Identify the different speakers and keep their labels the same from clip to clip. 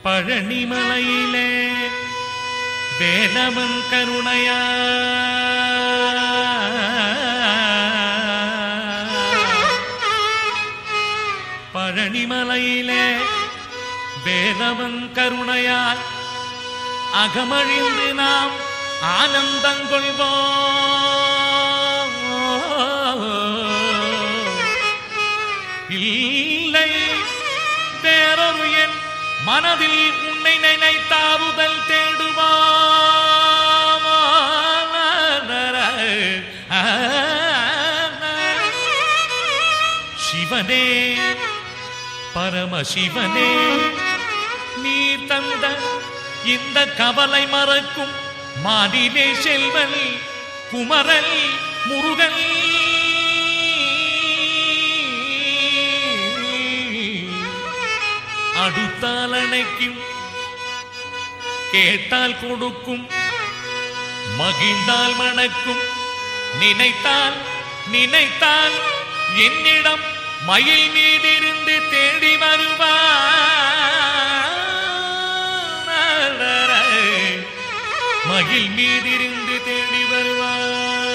Speaker 1: பழனிமலையிலே வேலவன் கருணையா பழனிமலையிலே வேலவன் கருணையால் அகமழிந்து நாம் ஆனந்தங்கொள்வோம் இல்லை வேறொரு என் மனதில் உன்னை நினைத்தாறுதல் தேடுவாம் சிவனே பரமசிவனே நீ தந்த இந்த கவலை மறக்கும் மாடிலே செல்வன் குமரல் முருகன் அடுத்தால் அணைக்கும் கேட்டால் கொடுக்கும் மகிழ்ந்தால் மணக்கும் நினைத்தால் நினைத்தால் என்னிடம் மயில் மீதிருந்து தேடி வருவார் மகிழ் மீதிருந்து தேடி வருவார்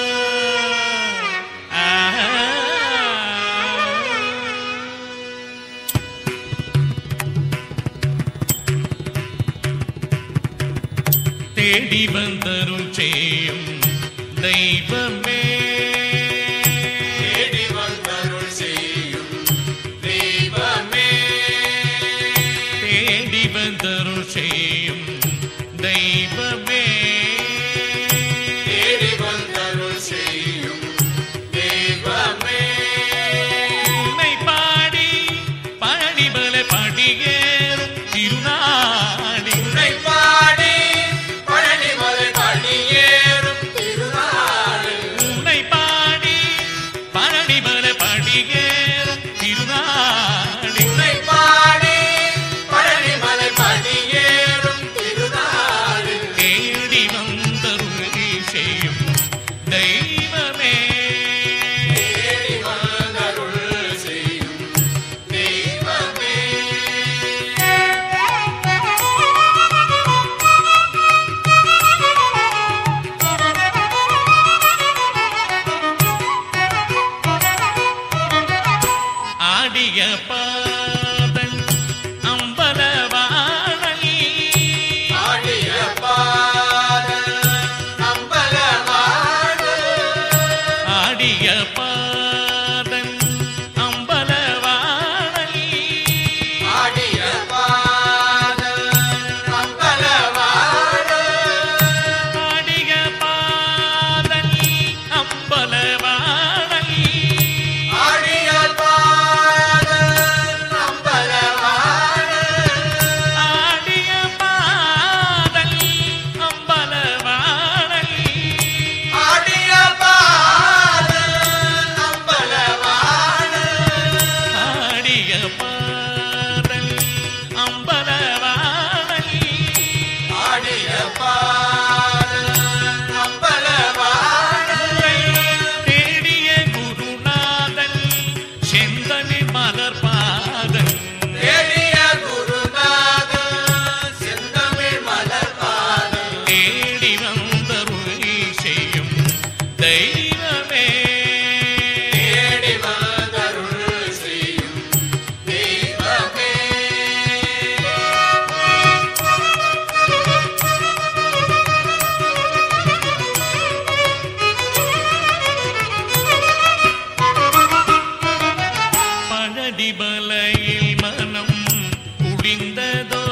Speaker 1: தேடி வந்தருள் செய்யும் தெய்வமே
Speaker 2: தேடி வந்தருள் செய்யும் தெய்வமே
Speaker 1: தேடி வந்தருள் செய்யும் தெய்வமே
Speaker 2: தேடி வந்தருள் செய்யும் தெய்வமே
Speaker 1: உன்னை பாடி பழனிமலை படியேறும் திருநாடி
Speaker 2: உன்னை பாடி பழனிமலை படியேறும் திருநாளில்
Speaker 1: உன்னை பாடி பழனிமலை படியேறும் திருநாடி
Speaker 2: உன்னை பாடி பழனிமலை படியேறும் திருநாளில்
Speaker 1: தேடி வந்தருள் செய்யும் தெய்வமே
Speaker 2: தேடி வந்தருள் செய்யும் தெய்வமே
Speaker 1: ஆடிய பாதன் அம்பலவாணி
Speaker 2: ஆடிய பாத அம்பலவாடு
Speaker 1: ஆடிய பாதன் அம்பலவாணி
Speaker 2: ஆடிய பாத அம்பலவாடு
Speaker 1: ஆடிய பாதன் அம்பலவாணி
Speaker 2: ஆடிய பாத அம்பலவாடு
Speaker 1: ஆடிய பாதன் அம்பலவாணி
Speaker 2: ஆடிய பாத அம்பலவாடு
Speaker 1: ஆடிய பாதன் அம்பலவாணி
Speaker 2: ஆடிய பாத அம்பலவாடு
Speaker 1: தேடிய குருநாதன் செந்தமிழ் மலர் பாதன்
Speaker 2: தேடிய குருநாதன் செந்தமிழ் மலர் பாதம்
Speaker 1: தேடி வந்தருளி செய்யும் தெய்வமே
Speaker 2: தேடி வந்தருள் செய்யும் தெய்வமே
Speaker 1: பழடிபலையில் மனம் குடிந்ததோ